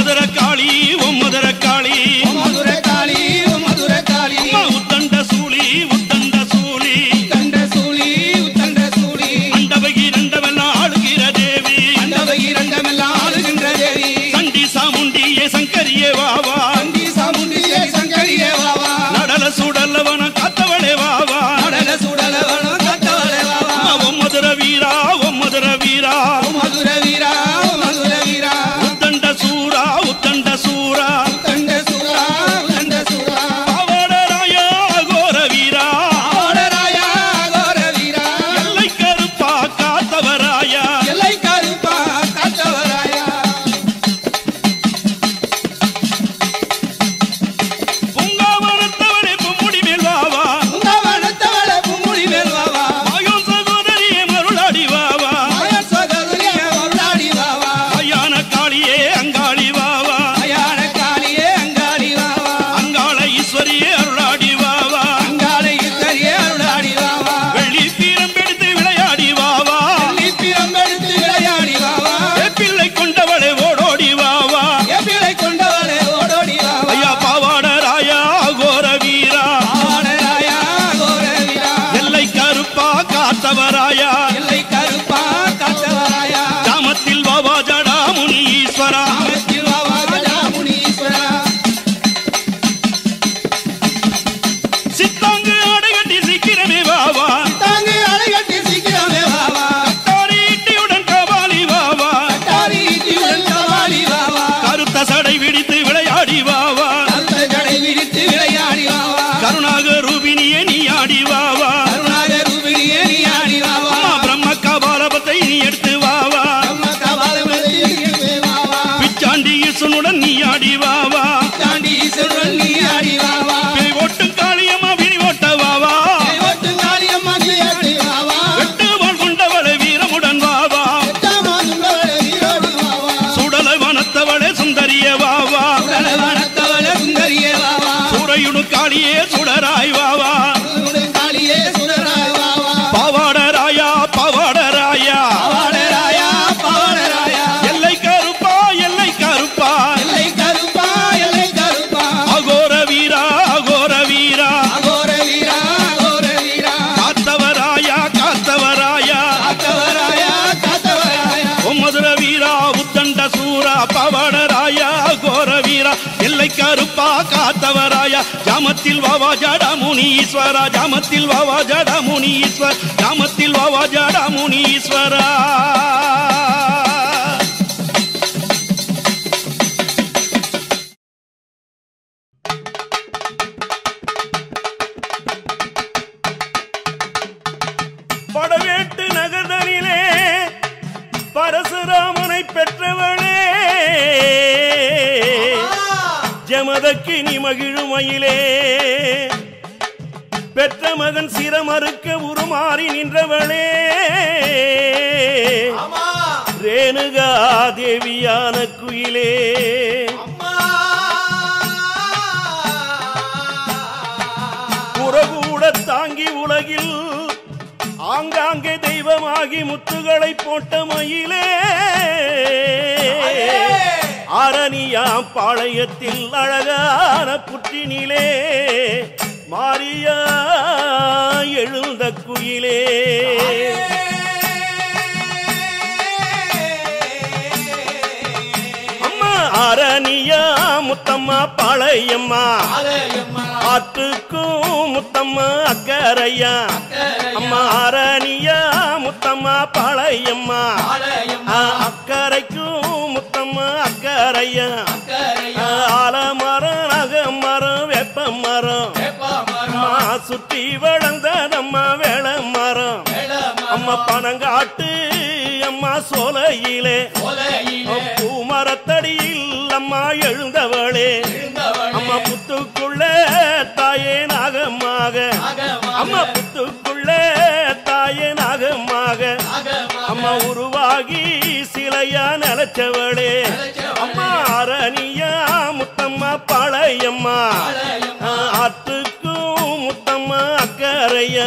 மதுர காளி ஓ மதுர காளி மதுரை காளி மதுரை காளி அம்மா உத்தண்ட சூளி உத்தண்ட சூளி தண்ட சூழி தண்ட சூழி அண்டவகி ரெண்டவெல்லாம் ஆளுகிற தேவி அண்டவை இரண்டமெல்லாம் ஆளுகின்ற தேவி சண்டி சாமுண்டியே சங்கரியே வாவா அங்கி சாமுண்டியே சங்கரியே வாவா நடல சுடல்லவன காத்தவளே வாவா கடல சுடலவனம் கட்டவளே வாவா ஓ மதுர வீரா ஓ மதுர வீரா மதுர வீரா மதுர வீரா உத்தண்ட சூரா உத்தண்ட சூரா தண்ட சூரா தண்ட சூரா அவடராயா கோர வீரா ஆடராயா கோர வீரா எல்லை கருப்பா காத்தவராயா எல்லை கருப்பா காத்தவராயா பூங்காவனத்தவனே பொம்முடி மேல் வாவா உங்கவனத்தவள பும்முடி மேல் வாவா மாயோன் சகோதரியே மருளாடி வாவா மாயன் சகோதரியே அருளாடி வாவா ஐயான காளியே அங்காளி வாவா அயான காளியே அங்காளி வாவா அங்காள ஈஸ்வரியே அருளாடி வாவா அங்காளை இத்தரியே அருளாடி வாவா வெள்ளி பீரம் எடுத்து விளையாடி வாவா லிப்பிரம் எடுத்து விளையாடி வாவா பிள்ளை கொண்டவளே ஓடோடி வாவா எப்பிளை கொண்டவளே ஓடோடி வாவா ஐயா பாவாட ராயா கோர வீரா ஆடராயா கோர வீரா எல்லை கருப்பா காத்தவராயா எல்லை கருப்பா காத்தவராயா ஜாமத்தில் வாவா ஜடா முனி ஈஸ்வரா ராமத்தில் வாவா ராமுனீஸ்வரா சித்தாங்கு அடைகட்டி சீக்கிரமே வாவா தாங்கு அலைகட்டி சீக்கிரமே வாவா தாரி இட்டியுடன் கபாலி வாவா தாரி தீவன் கவாலி வாவா கருத்த சடை விடித்து விளையாடி வாவா அந்த ஜடை விரித்து விளையாடி வாவா கருணாக ரூபினியே நீ ஆடி வாவா கருணாக ரூபிணியே நீ ஆடி வாவா அம்மா பிரம்ம கபாலபத்தை நீ எடுத்து வாவா அம்மா கபாலமதி எடுத்து வாவா பிச்சாண்டி ஈசனுடன் நீ ஆடி வாவா தாண்டி ஈஸ்வரன் நீ ஆடி வாவா பேய் ஓட்டும் காளியம்மா விழி ஓட்ட வாவா ஒட்டு காளியம்மா நீ ஆடி வாவா வெட்டு வாழ் கொண்டவளை வீரமுடன் வாவா எட்டாமா சுந்தரே வீரோடி வாவா சுடலை வனத்தவளே சுந்தரிய வாவா சுடலவனத்தவள சுந்தரியே வாவா சூறையுடு காளியே சுடராய் வாவா சுடு காளியே சுடராய் வாவா பாவாட ராயா பாவாட ராயா பாவாடராயா பாவாடராயா எல்லை கருப்பா எல்லை கருப்பா எல்லை கருப்பா எல்லை கருப்பா அகோர வீரா அகோர வீரா அகோர வீரா அகோர வீரா காத்தவராயா காத்தவராயா காத்தவராயா காத்தவராயா ஓ மதுர வீரா உத்தண்ட சூரா பவட ராயா கோர வீரா எல்லை கருப்பா காத்தவராயா ஜாமத்தில் வாவா ஜடா முனீஸ்வரா ஜாமத்தில் வாவா ஜடா முனீஸ்வர் ஜாமத்தில் வாவா ஜடா முனீஸ்வரா படவேட்டு நகர்தனிலே பரசுராமனை பெற்றவளே ஜமதக்கு நீ மகிழுமையிலே பெற்ற மகன் சிரமறுக்க உருமாறி நின்றவளே ரேணுகா தேவியான குயிலே புறகூட தாங்கி உலகில் ஆங்காங்கே தெய்வமாகி முத்துகளை போட்ட மயிலே அரணியாம் பாளையத்தில் அழகான புற்றினிலே மாரியா எழுந்த குயிலே அம்மா அரணியா முத்தம்மா பாளையம்மா ஆத்துக்கும் முத்தம்மா அக்கரையா அம்மா அரணியா முத்தம்மா பாளையம்மா ஆ, அக்கரைக்கும் முத்தம்மா அக்கரையா ஆ, ஆலமரம் நகமரம் வேப்ப மரம் அம்மா சுற்றி வளர்ந்ததம்மா வேள மரம் அம்மா பனங்காட்டு அம்மா சோலையிலே பூமரத்தடியில் அம்மா எழுந்தவளே அம்மா புத்துக்குள்ள தாயே நாகமாக அம்மா புத்துக்குள்ள தாயே நாகமாக அம்மா உருவாகி சிலையா நிலச்சவளே அம்மா அரணியா முத்தம்மா பாளையம்மா ஆ, ஆத்துக்கும் முத்தம்மா அக்கரையா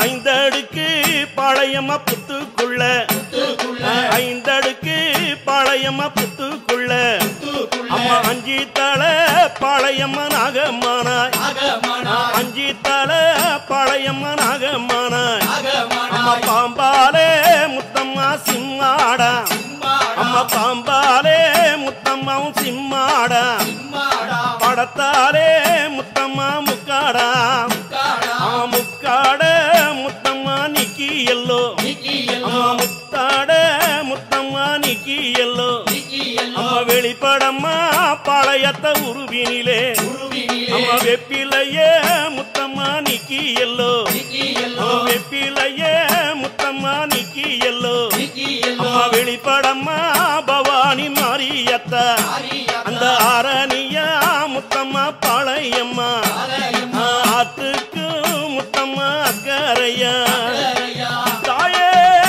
ஐந்தடுக்கு பாளையம்மா புத்துக்குள்ள ஐந்தடுக்கு பாளையம்மா புத்துக்குள்ள அம்மா அஞ்சி தலை பாளையம்மா நாகம்மானாய் அஞ்சி தலை பாளையம்மா நாகம்மானாய் அம்மா பாம்பாலே முத்தம்மா சிம்மாடா அம்மா பாம்பாலே முத்தம்மாவும் சிம்மாடா படத்தாலே முத்தம்மா முக்காடா அம்மா முக்காட முத்தம்மா நிக்கி எல்லோ அம்மா முத்தாட முத்தம்மா நிக்கி எல்லோ அம்மா வெளிப்படம்மா பாளையத்த உருவினிலே அம்மா வெப்பிலையே முத்தம்மா நிக்கி எல்லோ அம்மா வெப்பிலையே முத்தம்மா நிக்கி எல்லோ அம்மா வெளிப்படம்மா பவானி மாரியத்தா அந்த ஆரணியா முத்தம்மா பாளையம்மா ஆத்துக்கு முத்தம்மா அக்கரையா தாயே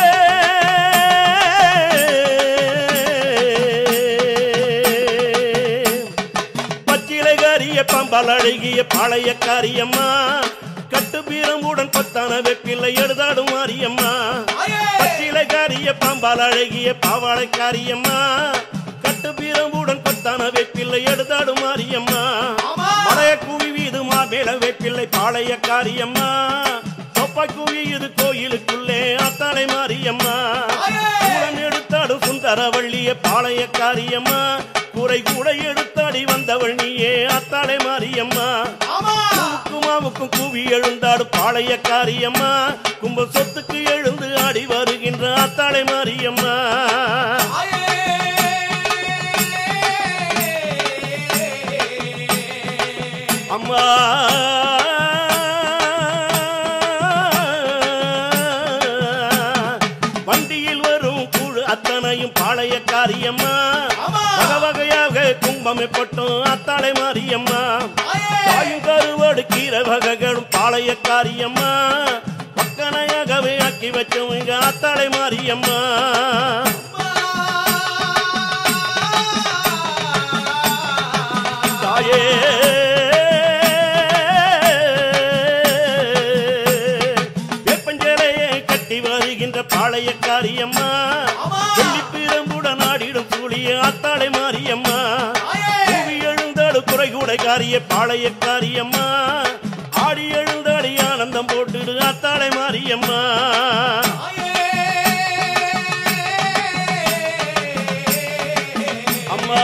பச்சிலை காரிய பம்பல் அழகிய பாளைய காரியம்மா கட்டு பீரமுடன் பத்தான வெப்பில்லை எடுதாடும் மாரியம்மா பச்சிலை காரிய பம்பல் அழகிய பாவாளை காரியம்மா கட்டு பீரமுடன் பத்தான வெப்பில்லை எடுதாடும் மாரியம்மா மலைய குவி வீது மாபிள வெப்பில்லை பாளைய காரியம்மா தொப்பை குவி இது கோயிலுக்குள்ளே அத்தாளை மாரியம்மா கூடம் எடுத்தாடும் சுந்தரவள்ளிய பாளைய காரியம்மா குறை கூட எடுத்தாடி வந்தவள் நீயே அத்தாளை மாரியம்மா குமாவுக்கும் கூவி எழுந்தாடு பாளைய காரியம்மா கும்ப சொத்துக்கு எழுந்து ஆடி வருகின்ற அத்தாளை மாரியம்மா அம்மா வண்டியில் வரும் குழு அத்தனையும் பாளைய காரியம்மா வகை வகையாக கும்பமே பட்டும் அத்தாளை மாரியம்மா தாயும் கருவாடு கீரை வகைகளும் பாளைய காரியம்மா பக்கனையாகவே ஆக்கி வச்சவங்க அத்தாளை மாரியம்மா தாயே வேப்பஞ்சலையை கட்டி வருகின்ற பாளைய காரியம்மா வெள்ளி பிரம்புடன் ஆடிடும் சூழிய அத்தாளை மாரியம்மா பூவி எழுந்தாடு குறை கூட காரிய பாளைய காரியம்மா ஆடி எழுந்தாடி ஆனந்தம் போட்டுடு அத்தாளை மாரியம்மா அம்மா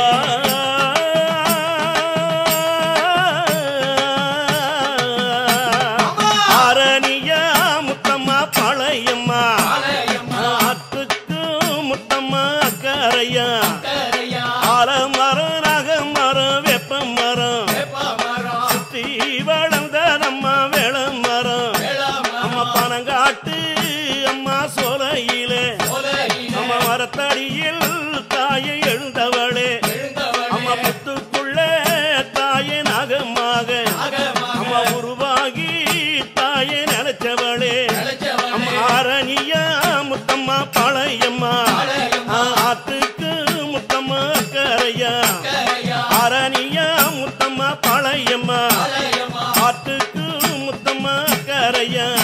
ஆரணியா முத்தம்மா பாளையம்மா ஆத்துக்கு முத்தம்மா அக்கரையா ஆலமரம் நகமரம் வெப்ப மரம் சுத்தி வளர்ந்த நம்ம வேளம் மரம் அம்மா பனங்காட்டு அம்மா சோலையிலே அம்மா மரத்தடியில் தாயை எழுந்தவளே அம்மா புத்துக்குள்ள தாயை நாகமாக அம்மா உருவாகி தாயை நினைச்சவளே அம்மா ஆரணியா முத்தம்மா பழையம்மா ஆத்துக்கு முத்தம்மா கரையா ஆரணியா முத்தம்மா பழையம்மா ஆத்துக்கு முத்தம்மா கரையா